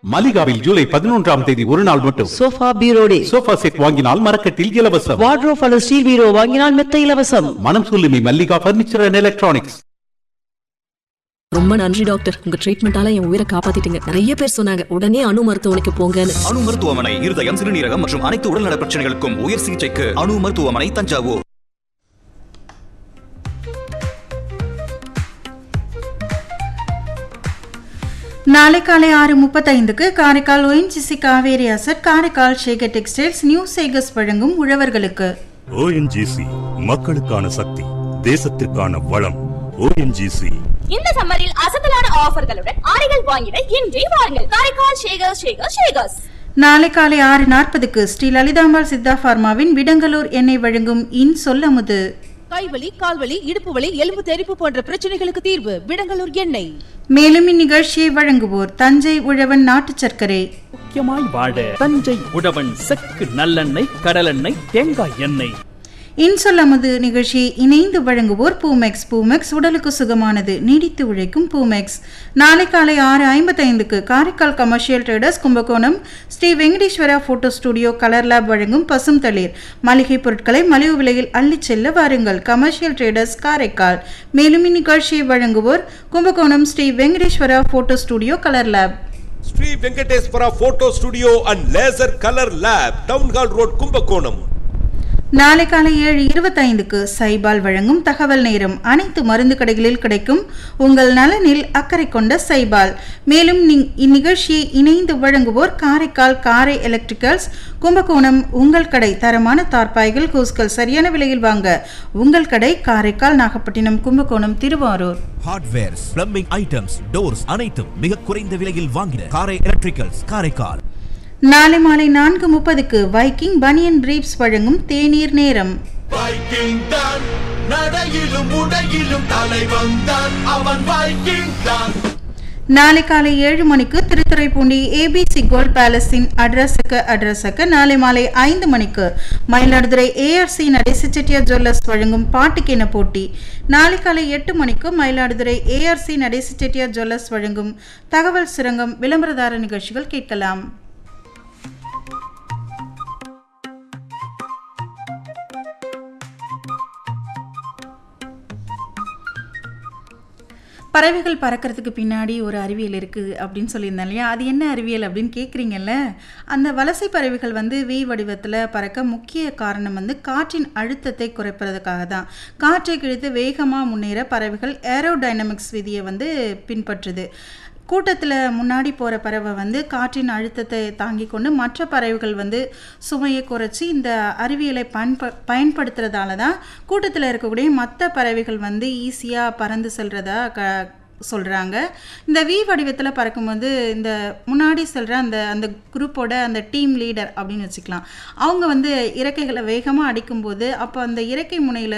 மலிகாவில் ஜூலை பதினொன்றாம் தேதி ஒரு நாள் மட்டும் sofa bureau day sofa set வாங்கினால் மரக்கட்டில் இலவசம் வார்ட்ரோப் அல்லது ஸ்டீல் பீரோ வாங்கினால் மெத்த இலவசம் மனம் சொல்லுமி மல்லிகா பர்னிச்சர் அண்ட் எலக்ட்ரானிக்ஸ் ரொம்ப நன்றி டாக்டர் உங்க ட்ரீட்மெண்டால என் உயிரை காப்பாத்திட்டீங்க நிறைய பேர் சொன்னாங்க உடனே அணு மருத்துவமனைக்கு போங்கன்னு அணு மருத்துவமனை இருதயம் சிறுநீரகம் மற்றும் அனைத்து உடல்நல பிரச்சனைகளுக்கும் உயர் சிகிச்சைக்கு அணு மருத்துவமனை தஞ்சாவூர் நாளை காலை ஆறு முப்பத்தைந்துக்கு காரைக்கால் ஒயின்சிசி Kaveri asset Karaikal Shekar textiles new சேகஸ் வழங்கும் உழவர்களுக்கு ஓஎன்ஜிசி மக்களுக்கான சக்தி தேசத்திற்கான வளம் ஓஎன்ஜிசி இந்த சம்மரில் அசத்தலான ஆஃபர்களுடன் ஆடைகள் வாங்கிட இன்றே வாருங்கள் காரைக்கால் ஷேகர் ஷேகர் ஷேகர்ஸ் நாளை காலை ஆறு நாற்பதுக்கு ஸ்ரீ லலிதாம்பாள் சித்தா பார்மாவின் விடங்கலூர் எண்ணெய் வழங்கும் இன் சொல்லமுது கைவலி கால்வலி இடுப்பு வலி எலும்பு தெறிப்பு போன்ற பிரச்சனைகளுக்கு தீர்வு விடங்கலூர் எண்ணெய் மேலும் இந்நிகழ்ச்சியை வழங்குவோர் தஞ்சை உழவன் நாட்டுச் சர்க்கரை முக்கியமாய் வாழ தஞ்சை உழவன் செக்கு நல்லெண்ணெய் கடலெண்ணெய் தேங்காய் எண்ணெய் இன்சொல்லமுது நிகழ்ச்சியை இணைந்து வழங்குவோர் பூமெக்ஸ் பூமெக்ஸ் உடலுக்கு சுகமானது நீடித்து உழைக்கும் பூமெக்ஸ் நாளை காலை ஆறு ஐம்பத்தைந்துக்கு Karaikal commercial traders Kumbakonam Sri Venkateswara photo studio colour lab வழங்கும் பசும் தளிர் மளிகை பொருட்களை மலிவு விலையில் அள்ளிச் செல்ல வாருங்கள் கமர்ஷியல் ட்ரேடர்ஸ் காரைக்கால் மேலும் இந்நிகழ்ச்சியை வழங்குவோர் Kumbakonam Sri Venkateswara photo studio colour lab Sri Venkateswara photo studio and laser colour lab town hall road Kumbakonam நாளை காலை ஏழு இருபத்தைந்துக்கு சைபால் வழங்கும் தகவல் நேரம் அனைத்து மருந்து கடைகளில் கிடைக்கும் உங்கள் நலனில் அக்கறை கொண்ட சைபால் மேலும் நீ- இந்நிகழ்ச்சியை இணைந்து வழங்குவோர் காரைக்கால் காரை எலக்ட்ரிக்கல்ஸ் கும்பகோணம் உங்கள் கடை தரமான தார்பாய்கள் கூஸ்கள் சரியான விலையில் வாங்க உங்கள் கடை Karaikal Nagapattinam Kumbakonam Thiruvarur hardwares plumbing items doors அனைத்தும் மிக குறைந்த விலையில் வாங்கின காரை எலக்ட்ரிக்கல்ஸ் காரைக்கால் நாளை மாலை நான்கு முப்பதுக்கு வைக்கிங் பனியன் பிரீப்ஸ் வழங்கும் தேநீர் நேரம் வைக்கிங் தான் நடையிலும் உடையிலும் தலைவன் தான் அவன் வைக்கிங் தான் நாளை காலை ஏழு மணிக்கு திருத்துறைப்பூண்டி ஏபிசி கோல்ட் பேலஸின் அட்ரஸுக்கு அட்ரஸுக்கு நாளை மாலை ஐந்து மணிக்கு மயிலாடுதுறை ஏஆர்சி நடேச செட்டியார் ஜுவல்லர்ஸ் வழங்கும் பாட்டுக்கென போட்டி நாளை காலை எட்டு மணிக்கு மயிலாடுதுறை ஏஆர்சி நடேச செட்டியார் ஜுவல்லர்ஸ் வழங்கும் தகவல் சுரங்கம் விளம்பரதார நிகழ்ச்சிகள் கேட்கலாம் பறவைகள் பறக்கிறதுக்கு பின்னாடி ஒரு அறிவியல் இருக்குது அப்படின்னு சொல்லியிருந்தேன் இல்லையா அது என்ன அறிவியல் அப்படின்னு கேட்குறீங்கல்ல அந்த வலசை பறவைகள் வந்து வி வடிவத்தில் பறக்க முக்கிய காரணம் வந்து காற்றின் அழுத்தத்தை குறைப்பதற்காக தான் காற்றை கிழித்து வேகமாக முன்னேற பறவைகள் ஏரோடைனமிக்ஸ் விதியை வந்து பின்பற்றுது கூட்டத்தில் முன்னாடி போகிற பறவை வந்து காற்றின் அழுத்தத்தை தாங்கி கொண்டு மற்ற பறவைகள் வந்து சுமையை குறைச்சி இந்த அறிவியலை பயன்ப பயன்படுத்துறதால தான் கூட்டத்தில் இருக்கக்கூடிய மற்ற பறவைகள் வந்து ஈஸியாக பறந்து செல்றதா க சொல்கிறாங்க இந்த வி வடிவத்தில் பறக்கும்போது இந்த முன்னாடி செல்கிற அந்த அந்த குரூப்போட அந்த டீம் லீடர் அப்படின்னு வச்சுக்கலாம் அவங்க வந்து இறக்கைகளை வேகமாக அடிக்கும்போது அப்போ அந்த இறக்கை முனையில்